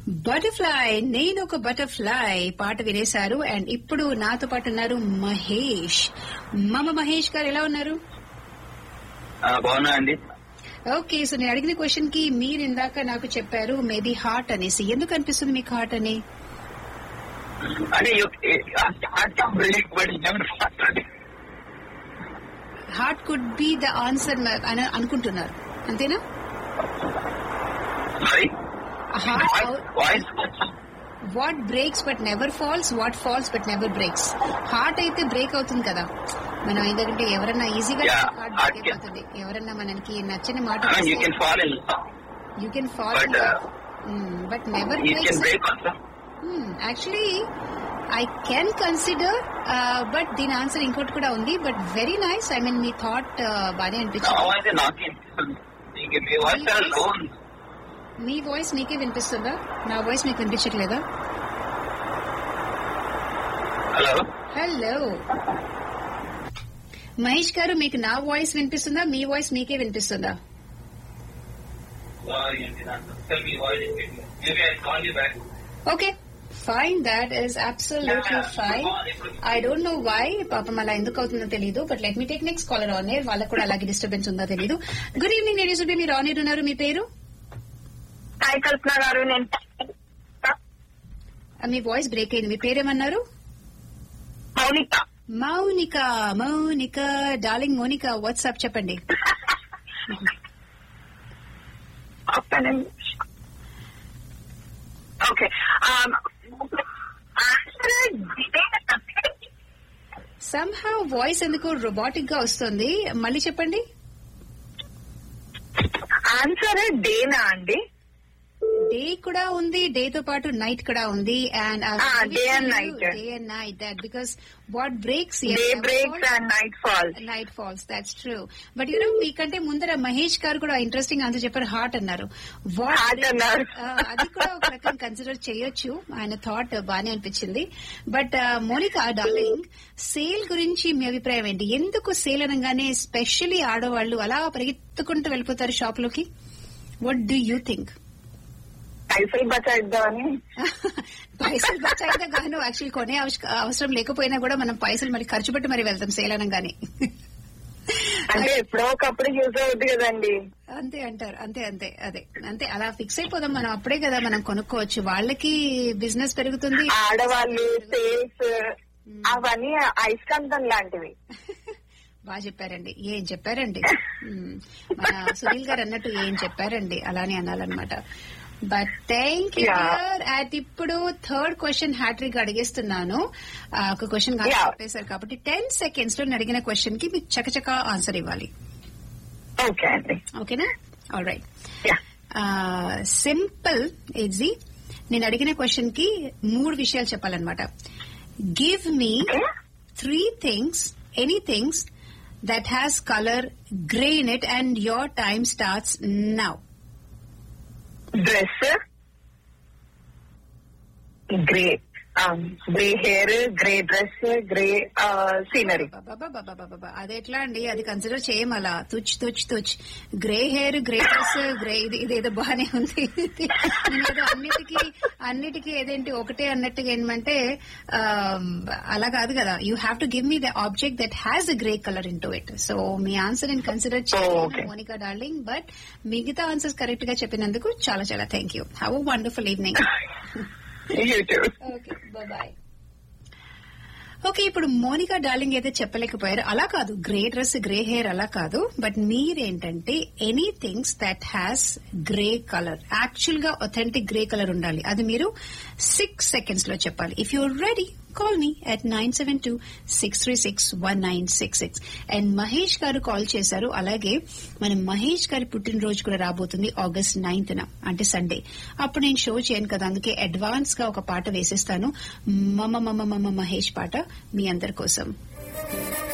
Butterfly నేను ఒక butterfly పాట వినేశారు అండ్ ఇప్పుడు నాతో పాటు ఉన్నారు మహేష్ మమ మహేష్ గారు ఎలా ఉన్నారు ఆ, బాగున్నా అండి ఓకే సో నేను అడిగిన క్వశ్చన్ కి మీరు ఇందాక నాకు చెప్పారు మేబీ హార్ట్ అనేసి ఎందుకు అనిపిస్తుంది మీకు హార్ట్ అని అంటే break but never heart could be the answer అని అనుకుంటున్నారు అంతేనా sorry heart voice what breaks but never falls what falls but never breaks heart అయితే బ్రేక్ అవుతుంది కదా మనం ఎందుకంటే ఎవరన్నా ఈజీగా Yeah, heart heart break can- అయిపోతుంది ఎవరన్నా మనకి నచ్చని మాట you can fall in you can fall But, uh, but never you can break also actually I can consider but దీని ఆన్సర్ ఇంకోటి కూడా ఉంది but very nice I mean మీ థాట్ బానే అనిపించింది అయితే నాకే మీకు మీ వాయిస్ చాలా లో ఉంది మీ వాయిస్ మీకే వినిపిస్తుందా నా వాయిస్ మీకు వినిపించట్లేదా హలో హలో మహేష్ గారు మీకు నా వాయిస్ వినిపిస్తుందా మీ వాయిస్ మీకే వినిపిస్తుందా సారీ అండి నాకు అసలు మీ voice maybe I call you back okay fine that is absolutely fine I don't know why పాపం అలా ఎందుకు అవుతుందో తెలియదు but let me take next caller on air వాళ్ళకు కూడా అలాగే డిస్టర్బెన్స్ ఉందో తెలియదు గుడ్ ఈవినింగ్ లేడీస్ ఉంటే మీరు ఆన్ ఎయిర్ ఉన్నారు మీ పేరు హాయ్ కల్పన గారు నేను ఆ, మీ వాయిస్ బ్రేక్ అయింది మీ పేరేమన్నారు మౌనిక మౌనిక మౌనిక డార్లింగ్ మౌనిక వాట్సాప్ చెప్పండి ఒక్క నిమిషం. ఓకే సమ్హౌ వాయిస్ ఎందుకు రోబోటిక్ గా వస్తుంది మళ్ళీ చెప్పండి ఆన్సర్ డేనా అండి డే కూడా ఉంది డే తో పాటు నైట్ కూడా ఉంది and Ah, day and night. Day and night that because what breaks day breaks and night falls night falls that's true but you know మీకంటే ముందర మహేష్ గారు కూడా ఇంట్రెస్టింగ్ ఆన్సర్ చెప్పారు హార్ట్ అన్నారు What Heart breaks- అన్నారు. ఆ, అది కూడా ఒక రకం కన్సిడర్ చేయొచ్చు ఆయన థాట్ బానే అనిపించింది బట్ మోనికా డార్లింగ్ సేల్ గురించి మీ అభిప్రాయం ఏంటి ఎందుకు సేల్ అనగానే స్పెషల్లీ ఆడవాళ్లు అలా పరిగెత్తుకుంటూ వెళ్ళిపోతారు షాప్ లోకి వట్ డూ యూ థింక్ పైసలు బచాయిద్దామని పైసలు బచ్చాయితే గాను యాక్చువల్ కొనే అవస- అవసరం లేకపోయినా కూడా మనం పైసలు మరి ఖర్చు పెట్టి మరి వెళ్తాం సేల్ అనగానే అంటే ఎప్పుడో ఒకప్పుడు యూజ్ అవుద్ది కదండి అంతే అంటారు అంతే అంతే అదే అంతే అలా ఫిక్స్ అయిపోదాం మనం అప్పుడే కదా మనం కొనుక్కోవచ్చు వాళ్ళకి బిజినెస్ పెరుగుతుంది ఆడవాళ్ళు సేల్స్ అవన్నీ ఐస్కంతం లాంటివి బాగా చెప్పారండి ఏం చెప్పారండి మ్మ్. మన సునీల్ గారు అన్నట్టు ఏం చెప్పారండి అలానే అనాలన్నమాట but thank you Yeah. At ఇప్పుడు థర్డ్ క్వశ్చన్ హ్యాట్రిక్ అడిగేస్తున్నాను ఆ, ఒక క్వశ్చన్ Yeah. చెప్పేశారు కాబట్టి టెన్ సెకండ్స్ లో నేను అడిగిన క్వశ్చన్ కి మీకు చకచక ఆన్సర్ ఇవ్వాలి ఓకే అండి ఓకేనా all right Yeah. Simple easy నేను అడిగిన క్వశ్చన్ కి మూడు విషయాలు చెప్పాలన్నమాట give me Okay. Three things any things that has colour grey in it and your time starts now dress grey grey hair grey dress grey scenery అది ఎట్లా అండి అది కన్సిడర్ చేయం అలా తుచ్ తుచ్ తుచ్ grey hair grey dress grey ఇది ఇదేదో బాగానే ఉంది నేను ఏదో అన్నిటికీ అన్నిటికీ ఏదేంటి ఒకటే అన్నట్టుగా ఏమంటే ఆ, అలా కాదు కదా you have to give me the object that has the grey colour in to it so మీ ఆన్సర్ నేను కన్సిడర్ Oh, చేయను okay. మోనికా డార్లింగ్ బట్ మిగతా ఆన్సర్స్ కరెక్ట్ గా చెప్పినందుకు చాలా చాలా thank you have wonderful evening YouTube okay bye okay ఇప్పుడు Monika darling అయితే చెప్పలేకపోయారు అలా కాదు గ్రే డ్రెస్ గ్రే హెయిర్ అలా కాదు బట్ మీరేంటంటే any things that has grey colour actual గా ఒథెంటిక్ గ్రే కలర్ ఉండాలి అది మీరు సిక్స్ సెకండ్స్ లో చెప్పాలి if your ready call me at nine seven two six three six one nine six six and Mahesh గారు కాల్ చేశారు అలాగే మన మహేష్ గారి పుట్టినరోజు కూడా రాబోతుంది ఆగస్ట్ నైన్త్ న అంటే సండే అప్పుడు నేను షో చేయను కదా అందుకే అడ్వాన్స్ గా ఒక పాట వేసేస్తాను మమ మమ మమ మహేష్ పాట మీ అందరి కోసం